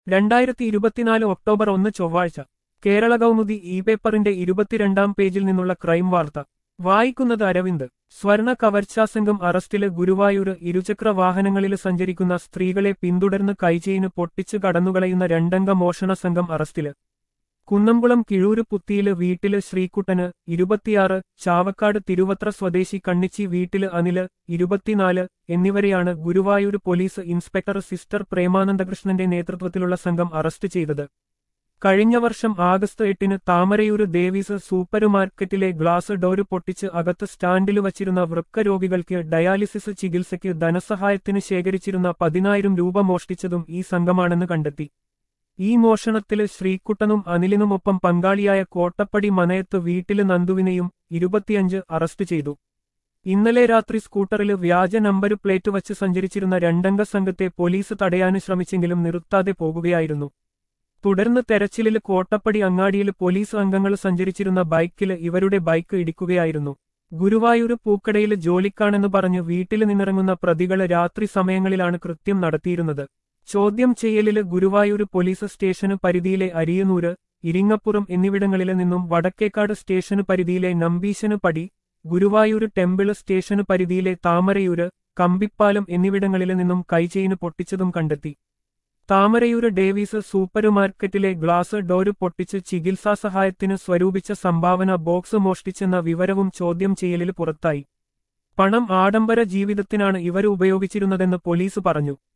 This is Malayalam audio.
രണ്ടായിരത്തി ഇരുപത്തിനാല് ഒക്ടോബർ ഒന്ന് ചൊവ്വാഴ്ച കേരള കൗമുദി ഇ പേപ്പറിന്റെ ഇരുപത്തിരണ്ടാം പേജിൽ നിന്നുള്ള ക്രൈം വാർത്ത വായിക്കുന്നത് അരവിന്ദ് സ്വർണ കവർച്ചാസംഘം അറസ്റ്റില് ഗുരുവായൂര് ഇരുചക്ര വാഹനങ്ങളിൽ സഞ്ചരിക്കുന്ന സ്ത്രീകളെ പിന്തുടർന്ന് കൈചെയിന് പൊട്ടിച്ചു കടന്നുകളയുന്ന രണ്ടംഗ മോഷണ സംഘം അറസ്റ്റില് കുന്നംകുളം കിഴൂര് പുത്തിയില് വീട്ടില് ശ്രീകുട്ടന് ഇരുപത്തിയാറ് ചാവക്കാട് തിരുവത്ര സ്വദേശി കണ്ണിച്ചി വീട്ടില് അനില് ഇരുപത്തിനാല് എന്നിവരെയാണ് ഗുരുവായൂര് പോലീസ് ഇൻസ്പെക്ടർ സിസ്റ്റർ പ്രേമാനന്ദകൃഷ്ണന്റെ നേതൃത്വത്തിലുള്ള സംഘം അറസ്റ്റ് ചെയ്തത് കഴിഞ്ഞ വർഷം ആഗസ്റ്റ് എട്ടിന് താമരയൂര് ദേവീസ് സൂപ്പർമാർക്കറ്റിലെ ഗ്ലാസ് ഡോര് പൊട്ടിച്ച് അകത്ത് സ്റ്റാൻഡിൽ വച്ചിരുന്ന വൃക്ക രോഗികൾക്ക് ഡയാലിസിസ് ചികിത്സയ്ക്ക് ധനസഹായത്തിന് ശേഖരിച്ചിരുന്ന പതിനായിരം രൂപ മോഷ്ടിച്ചതും ഈ സംഘമാണെന്ന് കണ്ടെത്തി ഈ മോഷണത്തില് ശ്രീകുട്ടനും അനിലിനുമൊപ്പം പങ്കാളിയായ കോട്ടപ്പടി മനയത്ത് വീട്ടില് നന്ദുവിനെയും ഇരുപത്തിയഞ്ച് അറസ്റ്റ് ചെയ്തു ഇന്നലെ രാത്രി സ്കൂട്ടറില് വ്യാജ നമ്പര് പ്ലേറ്റ് വച്ച് സഞ്ചരിച്ചിരുന്ന രണ്ടംഗ സംഘത്തെ പോലീസ് തടയാന് ശ്രമിച്ചെങ്കിലും നിർത്താതെ പോകുകയായിരുന്നു തുടർന്ന് തെരച്ചിലില് കോട്ടപ്പടി അങ്ങാടിയിൽ പോലീസ് അംഗങ്ങൾ സഞ്ചരിച്ചിരുന്ന ബൈക്കില് ഇവരുടെ ബൈക്ക് ഇടിക്കുകയായിരുന്നു ഗുരുവായൂര് പൂക്കടയില് ജോലിക്കാണെന്ന് പറഞ്ഞ് വീട്ടില് നിന്നിറങ്ങുന്ന പ്രതികള് രാത്രി സമയങ്ങളിലാണ് കൃത്യം നടത്തിയിരുന്നത് ചോദ്യം ചെയ്യലില് ഗുരുവായൂര് പോലീസ് സ്റ്റേഷന് പരിധിയിലെ അരിയനൂര് ഇരിങ്ങപ്പുറം എന്നിവിടങ്ങളില് നിന്നും വടക്കേക്കാട് സ്റ്റേഷന് പരിധിയിലെ നമ്പീശന് പടി ഗുരുവായൂര് ടെമ്പിള് സ്റ്റേഷന് പരിധിയിലെ താമരയൂര് കമ്പിപ്പാലം എന്നിവിടങ്ങളില് നിന്നും കൈചെയിന് പൊട്ടിച്ചതും കണ്ടെത്തി താമരയൂര് ഡേവീസ് സൂപ്പർമാർക്കറ്റിലെ ഗ്ലാസ് ഡോര് പൊട്ടിച്ച് ചികിത്സാ സഹായത്തിന് സ്വരൂപിച്ച സംഭാവന ബോക്സ് മോഷ്ടിച്ചെന്ന വിവരവും ചോദ്യം ചെയ്യലിൽ പുറത്തായി പണം ആഡംബര ജീവിതത്തിനാണ് ഇവർ ഉപയോഗിച്ചിരുന്നതെന്ന് പോലീസ് പറഞ്ഞു